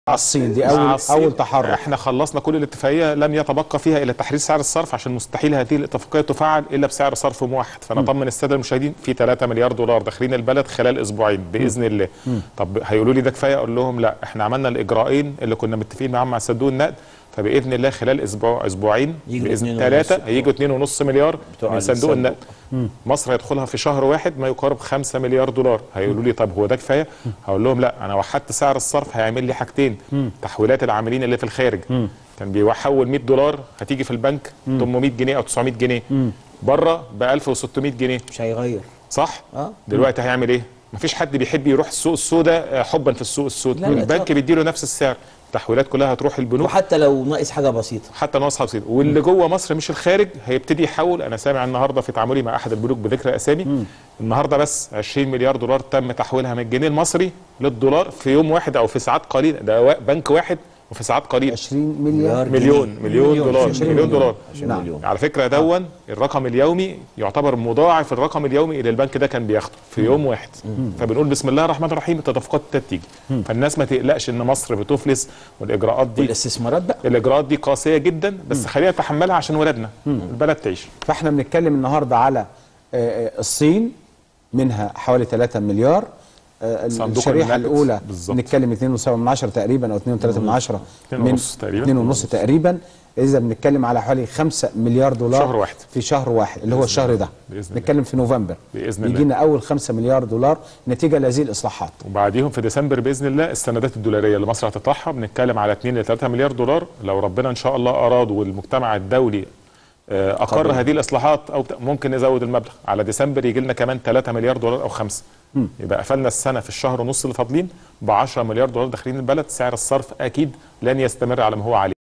الصين دي مع اول الصين اول تحرك احنا خلصنا كل الاتفاقيه لم يتبقى فيها الا تحرير سعر الصرف عشان مستحيل هذه الاتفاقيه تفعل الا بسعر صرف موحد فنطمن الساده المشاهدين في 3 مليار دولار داخلين البلد خلال اسبوعين باذن الله طب هيقولوا لي ده كفايه اقول لهم لا احنا عملنا الاجراءين اللي كنا متفقين معاهم مع صندوق النقد فباذن الله خلال اسبوع اسبوعين يجوا باذن اتنين ثلاثه ونص. هيجوا 2.5 مليار بتوع من صندوق الصندوق. النقد مصر هيدخلها في شهر واحد ما يقارب 5 مليار دولار هيقولوا لي طب هو ده كفايه هقول لهم لا انا وحدت سعر الصرف هيعمل لي حاجتين تحويلات العاملين اللي في الخارج كان بيحول 100 دولار هتيجي في البنك 800 جنيه او 900 جنيه بره ب 1600 جنيه مش هيغير صح اه دلوقتي هيعمل ايه مفيش حد بيحب يروح السوق السوداء آه، حبا في السوق السوداء لا، لا، البنك إطلاقاً. بيديله نفس السعر التحويلات كلها هتروح البنوك وحتى لو ناقص حاجه بسيطه حتى ناقص بسيط واللي جوه مصر مش الخارج هيبتدي يحول انا سامع النهارده في تعاملي مع احد البنوك بذكر اسامي النهارده بس 20 مليار دولار تم تحويلها من الجنيه المصري للدولار في يوم واحد او في ساعات قليله ده وا- بنك واحد وفي ساعات قليله 20 مليار مليون جنيه. مليون مليون، دولار 20 مليون مليون. دولار 20 نعم. مليون على فكره دون الرقم اليومي يعتبر مضاعف الرقم اليومي اللي البنك ده كان بياخده في يوم واحد فبنقول بسم الله الرحمن الرحيم التدفقات تيجي فالناس ما تقلقش ان مصر بتفلس والاجراءات دي والاستثمارات بقى الاجراءات دي قاسيه جدا بس خلينا نتحملها عشان ولادنا البلد تعيش فاحنا بنتكلم النهارده على آه، آه، الصين منها حوالي 3 مليار آه، صندوق الشريحه النقد الاولى بالظبط. نتكلم 2.7 من عشرة تقريبا او 2.3 من عشرة اتنين من ونص تقريبا. 2 ونص تقريبا اذا بنتكلم على حوالي 5 مليار دولار شهر واحد. في شهر واحد اللي هو الشهر ده بإذن الله. نتكلم في نوفمبر بإذن الله. يجينا اول 5 مليار دولار نتيجه لهذه الاصلاحات وبعديهم في ديسمبر باذن الله السندات الدولاريه اللي مصر هتطرحها بنتكلم على 2 ل 3 مليار دولار لو ربنا ان شاء الله اراد والمجتمع الدولي آه، اقر قبل. هذه الاصلاحات او بت- ممكن نزود المبلغ على ديسمبر يجي لنا كمان 3 مليار دولار او 5 يبقى قفلنا السنه في الشهر ونص اللي فاضلين ب 10 مليار دولار داخلين البلد سعر الصرف اكيد لن يستمر على ما هو عليه